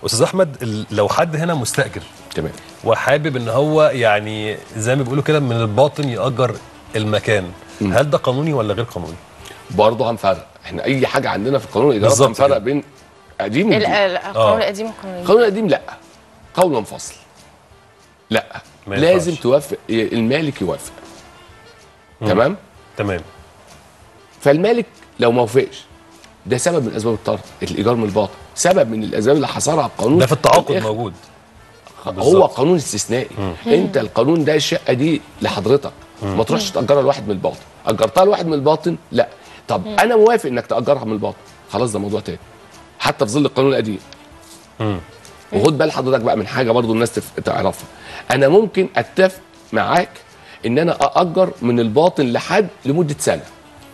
استاذ احمد ال- لو حد هنا مستاجر تمام وحابب ان هو يعني زي ما بيقولوا كده من الباطن ياجر المكان هل ده قانوني ولا غير قانوني برضه هنفرق احنا اي حاجه عندنا في قانون الايجارات بالظبط هنفرق كده. بين قديم ال- وجديد ال- القانون القديم والقانون الجديد القانون القديم لا قول منفصل لا ما لازم ينفعش. توافق المالك يوافق تمام تمام فالمالك لو ما وافقش ده سبب من اسباب الطرد الايجار من الباطن سبب من الاسباب اللي حصرها القانون ده في التعاقد الآخر. موجود هو بالظبط. قانون استثنائي انت القانون ده الشقه دي لحضرتك ما تروحش تاجرها لواحد من الباطن اجرتها لواحد من الباطن لا طب انا موافق انك تاجرها من الباطن خلاص ده موضوع تاني حتى في ظل القانون القديم وخد بال حضرتك بقى من حاجه برضو الناس تف- تعرفها انا ممكن اتفق معاك ان انا ااجر من الباطن لحد لمده سنه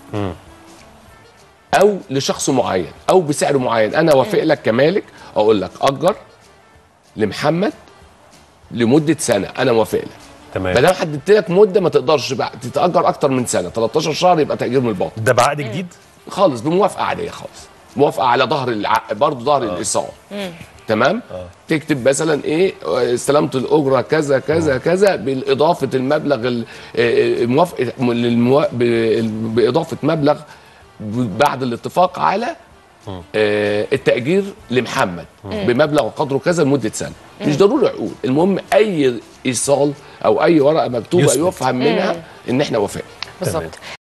او لشخص معين او بسعر معين انا وافق لك كمالك اقول لك اجر لمحمد لمده سنه انا موافق لك ما تمام دام حددت لك مده ما تقدرش بقى تتاجر اكتر من سنه 13 شهر يبقى تاجير من الباطن ده بعقد جديد خالص بموافقه عاديه خالص موافقه على ظهر العقد برضه ظهر الايصال تمام تكتب مثلا ايه آه، استلمت الاجره كذا كذا كذا بالاضافه المبلغ ال- آه، آه، موافقه للموا- ب- باضافه مبلغ ب- بعد الاتفاق على آه، التاجير لمحمد بمبلغ وقدره كذا لمده سنه مش ضروري عقود المهم اي ايصال او اي ورقه مكتوبه يثبت. يفهم منها ان احنا وافقنا بالظبط